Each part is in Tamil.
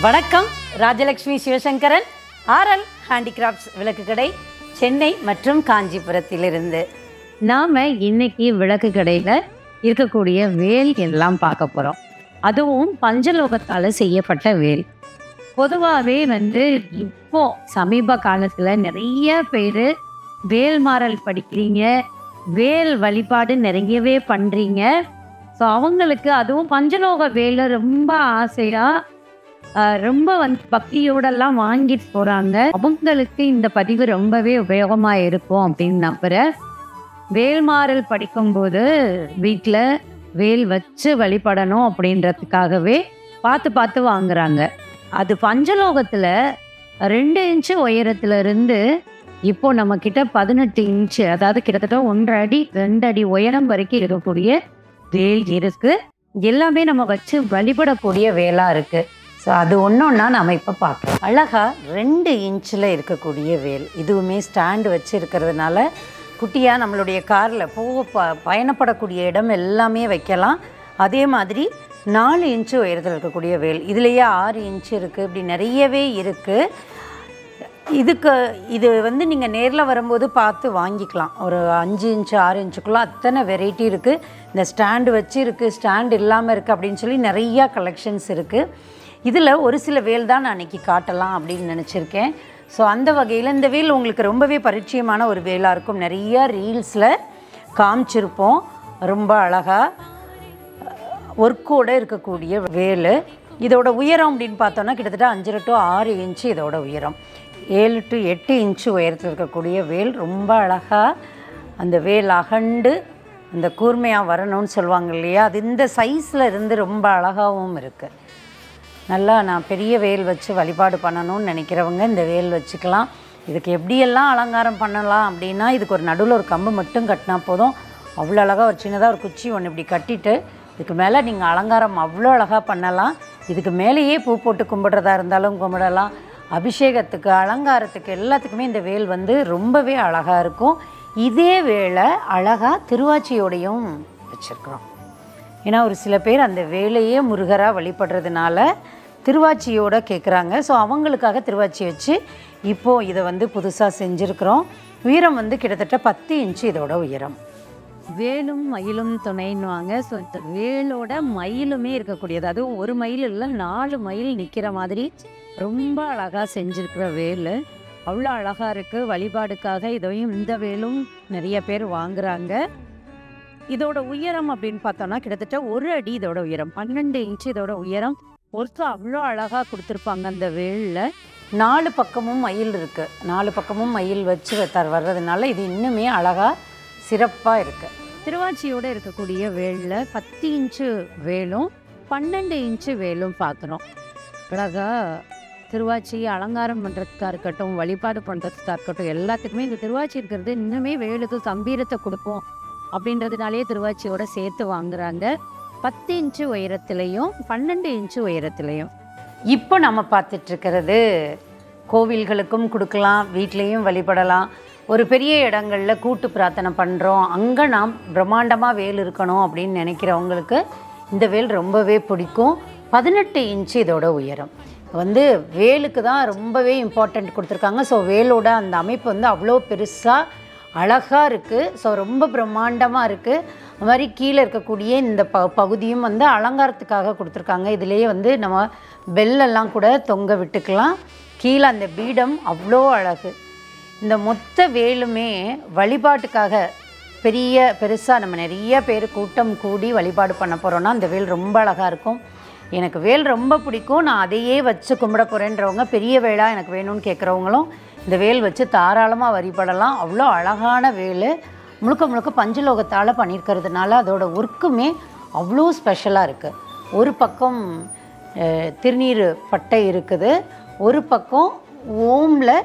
வணக்கம் ராஜலக்ஷ்மி சிவசங்கரன் ஆர்எல் ஹேண்டிகிராஃப்ட்ஸ் விளக்கு கடை சென்னை மற்றும் காஞ்சிபுரத்திலிருந்து நாம் இன்னைக்கு விளக்கு கடையில் இருக்கக்கூடிய வேல் எல்லாம் பார்க்க போகிறோம் அதுவும் பஞ்சலோகத்தால் செய்யப்பட்ட வேல் பொதுவாகவே வந்து இப்போ சமீப காலத்தில் நிறைய பேர் வேல்மாறல் படிக்கிறீங்க வேல் வழிபாடு நிறையவே பண்ணுறீங்க ஸோ அவங்களுக்கு அதுவும் பஞ்சலோக வேலை ரொம்ப ஆசையாக ரொம்ப வந்து பக்தியோடெல்லாம் வாங்கிட்டு போகிறாங்க அவங்களுக்கு இந்த பதிவு ரொம்பவே உபயோகமாக இருக்கும் அப்படின்னு நம்புகிறேன் வேல்மாறல் படிக்கும்போது வீட்டில் வேல் வச்சு வழிபடணும் அப்படின்றதுக்காகவே பார்த்து பார்த்து வாங்குறாங்க அது பஞ்சலோகத்தில் ரெண்டு இன்ச்சு உயரத்துல இருந்து இப்போ நம்ம கிட்ட பதினெட்டு இன்ச்சு அதாவது கிட்டத்தட்ட ஒன்றரை அடி ரெண்டு அடி உயரம் வரைக்கும் இருக்கக்கூடிய வேல் இருக்கு எல்லாமே நம்ம வச்சு வழிபடக்கூடிய வேலா இருக்கு ஸோ அது ஒன்றொன்னா நம்ம இப்போ பார்க்கலாம் அழகா ரெண்டு இன்ச்சில் இருக்கக்கூடிய வேல் இதுவுமே ஸ்டாண்டு வச்சு இருக்கிறதுனால குட்டியாக நம்மளுடைய காரில் போக ப பயணப்படக்கூடிய இடம் எல்லாமே வைக்கலாம் அதே மாதிரி நாலு இன்ச்சு உயரத்தில் இருக்கக்கூடிய வேல் இதுலேயே ஆறு இன்ச்சு இருக்குது இப்படி நிறையவே இருக்குது இதுக்கு இது வந்து நீங்கள் நேரில் வரும்போது பார்த்து வாங்கிக்கலாம் ஒரு அஞ்சு இன்ச்சு ஆறு இன்ச்சுக்குள்ளே அத்தனை வெரைட்டி இருக்குது இந்த ஸ்டாண்டு வச்சு இருக்குது ஸ்டாண்ட் இல்லாமல் இருக்குது அப்படின்னு சொல்லி நிறையா கலெக்ஷன்ஸ் இருக்குது இதில் ஒரு சில வேல் தான் நான் அன்றைக்கி காட்டலாம் அப்படின்னு நினச்சிருக்கேன் ஸோ அந்த வகையில் இந்த வேல் உங்களுக்கு ரொம்பவே பரிச்சயமான ஒரு வேலாக இருக்கும் நிறைய ரீல்ஸில் காமிச்சிருப்போம் ரொம்ப அழகாக ஒர்க்கோட இருக்கக்கூடிய வேலு இதோட உயரம் அப்படின்னு பார்த்தோன்னா கிட்டத்தட்ட அஞ்சரை டு ஆறு இன்ச்சு இதோட உயரம் ஏழு டு எட்டு இன்ச்சு உயரத்தில் இருக்கக்கூடிய வேல் ரொம்ப அழகாக அந்த வேல் அகண்டு அந்த கூர்மையாக வரணும்னு சொல்லுவாங்க இல்லையா அது இந்த சைஸில் இருந்து ரொம்ப அழகாகவும் இருக்குது நல்லா நான் பெரிய வேல் வச்சு வழிபாடு பண்ணணும்னு நினைக்கிறவங்க இந்த வேல் வச்சுக்கலாம் இதுக்கு எப்படியெல்லாம் அலங்காரம் பண்ணலாம் அப்படின்னா இதுக்கு ஒரு நடுவில் ஒரு கம்பு மட்டும் கட்டினா போதும் அவ்வளோ அழகாக ஒரு சின்னதாக ஒரு குச்சி ஒன்று இப்படி கட்டிட்டு இதுக்கு மேலே நீங்கள் அலங்காரம் அவ்வளோ அழகாக பண்ணலாம் இதுக்கு மேலேயே பூ போட்டு கும்பிட்றதா இருந்தாலும் கும்பிடலாம் அபிஷேகத்துக்கு அலங்காரத்துக்கு எல்லாத்துக்குமே இந்த வேல் வந்து ரொம்பவே அழகாக இருக்கும் இதே வேலை அழகாக திருவாச்சியோடையும் வச்சுருக்குறோம் ஏன்னா ஒரு சில பேர் அந்த வேலையே முருகராக வழிபடுறதுனால திருவாச்சியோட கேட்குறாங்க ஸோ அவங்களுக்காக திருவாச்சி வச்சு இப்போது இதை வந்து புதுசாக செஞ்சுருக்குறோம் உயரம் வந்து கிட்டத்தட்ட பத்து இன்ச்சு இதோட உயரம் வேலும் மயிலும் துணைன்னுவாங்க ஸோ இந்த வேலோட மயிலுமே இருக்கக்கூடியது அதுவும் ஒரு மயில் இல்லை நாலு மயில் நிற்கிற மாதிரி ரொம்ப அழகாக செஞ்சுருக்கிற வேல் அவ்வளோ அழகாக இருக்குது வழிபாடுக்காக இதையும் இந்த வேலும் நிறைய பேர் வாங்குறாங்க இதோட உயரம் அப்படின்னு பார்த்தோம்னா கிட்டத்தட்ட ஒரு அடி இதோட உயரம் பன்னெண்டு இன்ச்சு இதோட உயரம் ஒருத்தர் அவ்வளோ அழகாக கொடுத்துருப்பாங்க அந்த வேலில் நாலு பக்கமும் மயில் இருக்குது நாலு பக்கமும் மயில் வச்சு தர் வர்றதுனால இது இன்னுமே அழகாக சிறப்பாக இருக்குது திருவாச்சியோட இருக்கக்கூடிய வேலில் பத்து இன்ச்சு வேலும் பன்னெண்டு இன்ச்சு வேலும் பார்க்குறோம் அழகா திருவாச்சி அலங்காரம் பண்ணுறதுக்காக இருக்கட்டும் வழிபாடு பண்ணுறதுக்காக இருக்கட்டும் எல்லாத்துக்குமே இந்த திருவாச்சி இருக்கிறது இன்னுமே வேலுக்கு கம்பீரத்தை கொடுக்கும் அப்படின்றதுனாலேயே திருவாச்சியோட சேர்த்து வாங்குறாங்க பத்து இன்ச்சு உயரத்துலேயும் பன்னெண்டு இன்ச்சு உயரத்துலேயும் இப்போ நம்ம பார்த்துட்ருக்கிறது கோவில்களுக்கும் கொடுக்கலாம் வீட்லேயும் வழிபடலாம் ஒரு பெரிய இடங்களில் கூட்டு பிரார்த்தனை பண்ணுறோம் அங்கே நாம் பிரம்மாண்டமாக வேல் இருக்கணும் அப்படின்னு நினைக்கிறவங்களுக்கு இந்த வேல் ரொம்பவே பிடிக்கும் பதினெட்டு இன்ச்சு இதோட உயரம் வந்து வேலுக்கு தான் ரொம்பவே இம்பார்ட்டண்ட் கொடுத்துருக்காங்க ஸோ வேலோட அந்த அமைப்பு வந்து அவ்வளோ பெருசாக அழகாக இருக்குது ஸோ ரொம்ப பிரம்மாண்டமாக இருக்குது அது மாதிரி கீழே இருக்கக்கூடிய இந்த ப பகுதியும் வந்து அலங்காரத்துக்காக கொடுத்துருக்காங்க இதுலேயே வந்து நம்ம பெல்லெல்லாம் கூட தொங்க விட்டுக்கலாம் கீழே அந்த பீடம் அவ்வளோ அழகு இந்த மொத்த வேலுமே வழிபாட்டுக்காக பெரிய பெருசாக நம்ம நிறைய பேர் கூட்டம் கூடி வழிபாடு பண்ண போகிறோன்னா அந்த வேல் ரொம்ப அழகாக இருக்கும் எனக்கு வேல் ரொம்ப பிடிக்கும் நான் அதையே வச்சு கும்பிட போகிறேன்றவங்க பெரிய வேலா எனக்கு வேணும்னு கேட்குறவங்களும் இந்த வேல் வச்சு தாராளமாக வழிபடலாம் அவ்வளோ அழகான வேல் முழுக்க முழுக்க பஞ்சலோகத்தால் பண்ணியிருக்கிறதுனால அதோட ஒர்க்குமே அவ்வளோ ஸ்பெஷலாக இருக்குது ஒரு பக்கம் அஹ், திருநீறு பட்டை இருக்குது ஒரு பக்கம் ஓமில்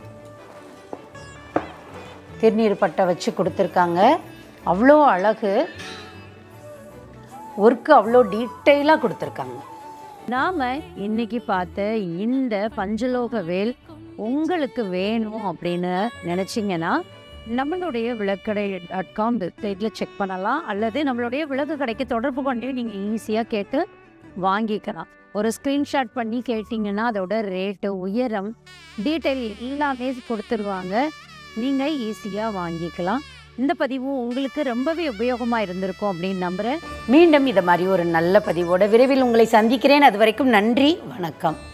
திருநீர் பட்டை வச்சு கொடுத்துருக்காங்க அவ்வளோ அழகு ஒர்க்கு அவ்வளோ டீட்டெயிலாக கொடுத்துருக்காங்க நாம் இன்னைக்கு பார்த்த இந்த பஞ்சலோக வேல் உங்களுக்கு வேணும் அப்படின்னு நினச்சிங்கன்னா நம்மளுடைய விளக்கடை டாட் காம் வெப்சைட்டில் செக் பண்ணலாம் அல்லது நம்மளுடைய விளக்கு கடைக்கு தொடர்பு கொண்டு நீங்கள் ஈஸியாக கேட்டு வாங்கிக்கலாம் ஒரு ஸ்க்ரீன்ஷாட் பண்ணி கேட்டிங்கன்னா அதோட ரேட்டு உயரம் டீட்டெயில் எல்லாமே கொடுத்துருவாங்க நீங்கள் ஈஸியாக வாங்கிக்கலாம் இந்த பதிவு உங்களுக்கு ரொம்பவே உபயோகமாக இருந்திருக்கும் அப்படின்னு நம்புகிறேன் மீண்டும் இதை மாதிரி ஒரு நல்ல பதிவோட விரைவில் உங்களை சந்திக்கிறேன் அது வரைக்கும் நன்றி வணக்கம்